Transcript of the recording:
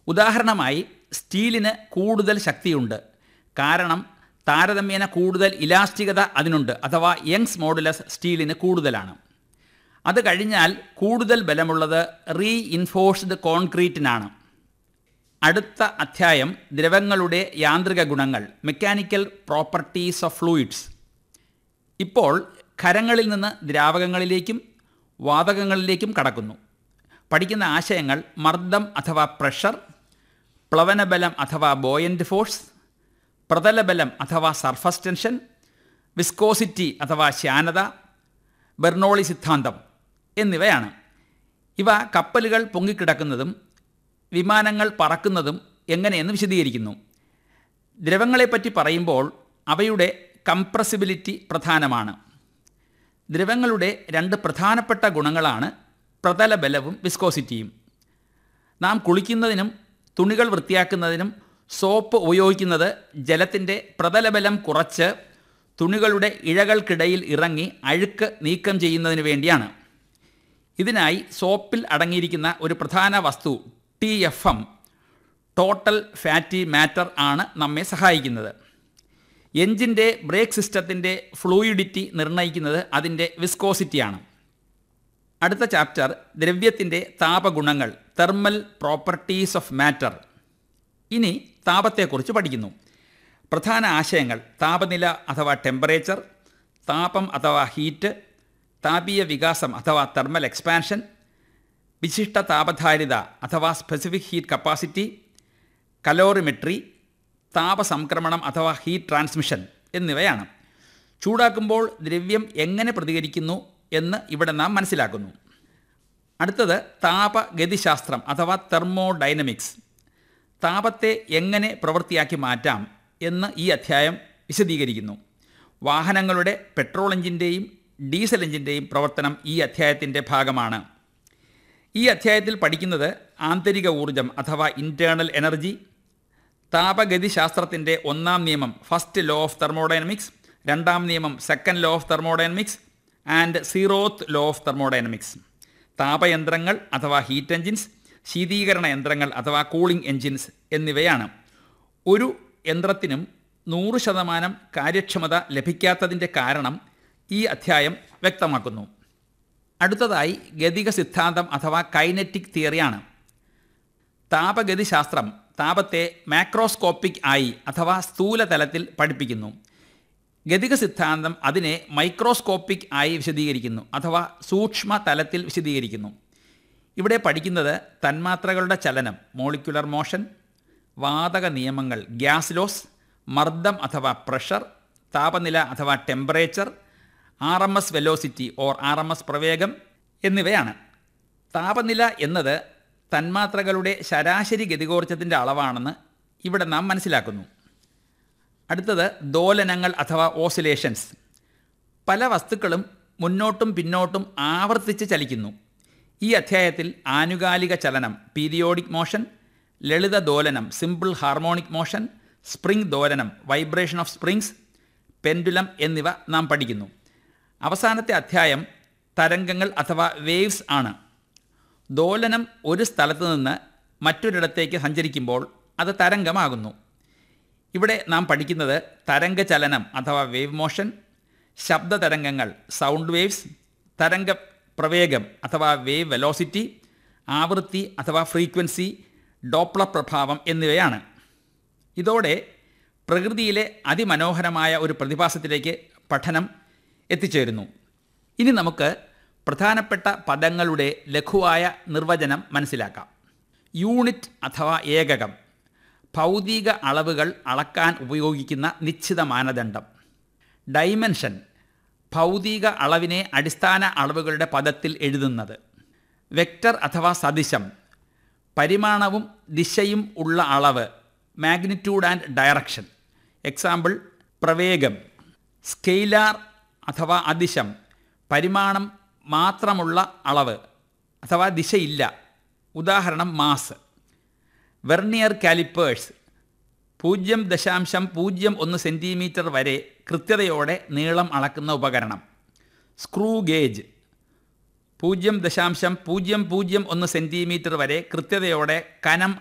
ഉദാഹരണമായി സ്റ്റീലിന് കൂടുതൽ ശക്തിയുണ്ട് കാരണം താരതമ്യേന കൂടുതൽ ഇലാസ്റ്റികത അതിനുണ്ട് അഥവാ യങ്സ് മോഡുലസ് സ്റ്റീലിന് കൂടുതലാണ് അത് കഴിഞ്ഞാൽ കൂടുതൽ ബലമുള്ളത് റീ ഇൻഫോഴ്സ്ഡ് കോൺക്രീറ്റിനാണ് അടുത്ത അധ്യായം ദ്രവങ്ങളുടെ യാന്ത്രിക ഗുണങ്ങൾ മെക്കാനിക്കൽ പ്രോപ്പർട്ടീസ് ഓഫ് ഫ്ലൂയിഡ്സ് ഇപ്പോൾ ഖരങ്ങളിൽ നിന്ന് ദ്രാവകങ്ങളിലേക്കും വാതകങ്ങളിലേക്കും കടക്കുന്നു പഠിക്കുന്ന ആശയങ്ങൾ മർദ്ദം അഥവാ പ്രഷർ പ്ലവനബലം അഥവാ ബോയൻ്റ് ഫോഴ്സ് പ്രതലബലം അഥവാ സർഫസ് ടെൻഷൻ വിസ്കോസിറ്റി അഥവാ ശ്യാനത ബെർണോളി സിദ്ധാന്തം എന്നിവയാണ് ഇവ കപ്പലുകൾ പൊങ്ങിക്കിടക്കുന്നതും വിമാനങ്ങൾ പറക്കുന്നതും എങ്ങനെയെന്ന് വിശദീകരിക്കുന്നു ദ്രവങ്ങളെപ്പറ്റി പറയുമ്പോൾ അവയുടെ കംപ്രസിബിലിറ്റി പ്രധാനമാണ് ദ്രവങ്ങളുടെ രണ്ട് പ്രധാനപ്പെട്ട ഗുണങ്ങളാണ് പ്രതലബലവും വിസ്കോസിറ്റിയും നാം കുളിക്കുന്നതിനും തുണികൾ വൃത്തിയാക്കുന്നതിനും സോപ്പ് ഉപയോഗിക്കുന്നത് ജലത്തിൻ്റെ പ്രതലബലം കുറച്ച് തുണികളുടെ ഇഴകൾക്കിടയിൽ ഇറങ്ങി അഴുക്ക് നീക്കം ചെയ്യുന്നതിന് വേണ്ടിയാണ് ഇതിനായി സോപ്പിൽ അടങ്ങിയിരിക്കുന്ന ഒരു പ്രധാന വസ്തു T F M total fatty matter ആണ് നമ്മെ സഹായിക്കുന്നത് എഞ്ചിൻ്റെ ബ്രേക്ക് സിസ്റ്റത്തിൻ്റെ ഫ്ലൂയിഡിറ്റി നിർണ്ണയിക്കുന്നത് അതിൻ്റെ വിസ്കോസിറ്റിയാണ് അടുത്ത ചാപ്റ്റർ ദ്രവ്യത്തിൻ്റെ താപഗുണങ്ങൾ തെർമൽ പ്രോപ്പർട്ടീസ് ഓഫ് മാറ്റർ ഇനി താപത്തെക്കുറിച്ച് പഠിക്കുന്നു പ്രധാന ആശയങ്ങൾ താപനില അഥവാ ടെമ്പറേച്ചർ താപം അഥവാ ഹീറ്റ് താപീയ വികാസം അഥവാ തെർമൽ എക്സ്പാൻഷൻ വിശിഷ്ട താപധാരിത അഥവാ സ്പെസിഫിക് ഹീറ്റ് കപ്പാസിറ്റി കലോറിമെട്രി താപസംക്രമണം അഥവാ ഹീറ്റ് ട്രാൻസ്മിഷൻ എന്നിവയാണ് ചൂടാക്കുമ്പോൾ ദ്രവ്യം എങ്ങനെ പ്രതികരിക്കുന്നു എന്ന് ഇവിടെ നാം മനസ്സിലാക്കുന്നു അടുത്തത് താപഗതിശാസ്ത്രം അഥവാ തെർമോഡൈനമിക്സ് താപത്തെ എങ്ങനെ പ്രവൃത്തിയാക്കി മാറ്റാം എന്ന് ഈ അധ്യായം വിശദീകരിക്കുന്നു വാഹനങ്ങളുടെ പെട്രോൾ എഞ്ചിൻ്റെയും ഡീസൽ എഞ്ചിൻ്റെയും പ്രവർത്തനം ഈ അധ്യായത്തിൻ്റെ ഭാഗമാണ് ഈ അധ്യായത്തിൽ പഠിക്കുന്നത് ആന്തരിക ഊർജം അഥവാ ഇൻറ്റേർണൽ എനർജി താപഗതിശാസ്ത്രത്തിൻ്റെ ഒന്നാം നിയമം ഫസ്റ്റ് ലോ ഓഫ് തെർമോഡൈനമിക്സ് രണ്ടാം നിയമം second law of thermodynamics and zeroth law of thermodynamics താപയന്ത്രങ്ങൾ അഥവാ ഹീറ്റ് എഞ്ചിൻസ് ശീതീകരണ യന്ത്രങ്ങൾ അഥവാ കൂളിംഗ് എഞ്ചിൻസ് എന്നിവയാണ് ഒരു യന്ത്രത്തിനും നൂറ് ശതമാനം കാര്യക്ഷമത ലഭിക്കാത്തതിൻ്റെ കാരണം ഈ അധ്യായം വ്യക്തമാക്കുന്നു അടുത്തതായി ഗതിക സിദ്ധാന്തം അഥവാ കൈനറ്റിക് തിയറിയാണ് താപഗതിശാസ്ത്രം താപത്തെ മാക്രോസ്കോപ്പിക് ആയി അഥവാ സ്ഥൂല തലത്തിൽ പഠിപ്പിക്കുന്നു ഗതിക സിദ്ധാന്തം അതിനെ മൈക്രോസ്കോപ്പിക് ആയി വിശദീകരിക്കുന്നു അഥവാ സൂക്ഷ്മ തലത്തിൽ വിശദീകരിക്കുന്നു ഇവിടെ പഠിക്കുന്നത് തന്മാത്രകളുടെ ചലനം മോളിക്കുലർ മോഷൻ വാതക നിയമങ്ങൾ ഗ്യാസ് ലോസ് മർദ്ദം അഥവാ പ്രഷർ താപനില അഥവാ temperature R M S velocity or R M S പ്രവേഗം എന്നിവയാണ് താപനില എന്നത് തന്മാത്രകളുടെ ശരാശരി ഗതികോർജ്ജത്തിൻ്റെ അളവാണെന്ന് ഇവിടെ നാം മനസ്സിലാക്കുന്നു അടുത്തത് ദോലനങ്ങൾ അഥവാ ഓസിലേഷൻസ് പല വസ്തുക്കളും മുന്നോട്ടും പിന്നോട്ടും ആവർത്തിച്ച് ചലിക്കുന്നു ഈ അധ്യായത്തിൽ ആനുകാലിക ചലനം പീരിയോഡിക് മോഷൻ ലളിത ദോലനം സിമ്പിൾ ഹാർമോണിക് മോഷൻ സ്പ്രിംഗ് ദോലനം വൈബ്രേഷൻ ഓഫ് സ്പ്രിങ്സ് പെൻഡുലം എന്നിവ നാം പഠിക്കുന്നു അവസാനത്തെ അധ്യായം തരംഗങ്ങൾ അഥവാ വേവ്സ് ആണ് ദോലനം ഒരു സ്ഥലത്ത് നിന്ന് മറ്റൊരിടത്തേക്ക് സഞ്ചരിക്കുമ്പോൾ അത് തരംഗമാകുന്നു ഇവിടെ നാം പഠിക്കുന്നത് തരംഗ ചലനം അഥവാ വേവ് മോഷൻ ശബ്ദ തരംഗങ്ങൾ സൗണ്ട് വേവ്സ് തരംഗ പ്രവേഗം അഥവാ വേവ് വെലോസിറ്റി ആവൃത്തി അഥവാ ഫ്രീക്വൻസി ഡോപ്ലർ പ്രഭാവം എന്നിവയാണ് ഇതോടെ പ്രകൃതിയിലെ അതിമനോഹരമായ ഒരു പ്രതിഭാസത്തിലേക്ക് പഠനം എത്തിച്ചേരുന്നു ഇനി നമുക്ക് പ്രധാനപ്പെട്ട പദങ്ങളുടെ ലഘുവായ നിർവചനം മനസ്സിലാക്കാം യൂണിറ്റ് അഥവാ ഏകകം ഭൗതിക അളവുകൾ അളക്കാൻ ഉപയോഗിക്കുന്ന നിശ്ചിത മാനദണ്ഡം ഡൈമെൻഷൻ ഭൗതിക അളവിനെ അടിസ്ഥാന അളവുകളുടെ പദത്തിൽ എഴുതുന്നത് വെക്റ്റർ അഥവാ സദിശം പരിമാണവും ദിശയും ഉള്ള അളവ് മാഗ്നിറ്റ്യൂഡ് ആൻഡ് ഡയറക്ഷൻ എക്സാമ്പിൾ പ്രവേഗം സ്കെയിലാർ അഥവാ അതിശം പരിമാണം മാത്രമുള്ള അളവ് അഥവാ ദിശയില്ല ഉദാഹരണം മാസ് വെർണിയർ കാലിപ്പേഴ്സ് പൂജ്യം ദശാംശം പൂജ്യം ഒന്ന് സെൻറ്റിമീറ്റർ വരെ കൃത്യതയോടെ നീളം അളക്കുന്ന ഉപകരണം സ്ക്രൂ ഗേജ് പൂജ്യം ദശാംശം പൂജ്യം പൂജ്യം ഒന്ന് സെൻറ്റിമീറ്റർ വരെ കൃത്യതയോടെ കനം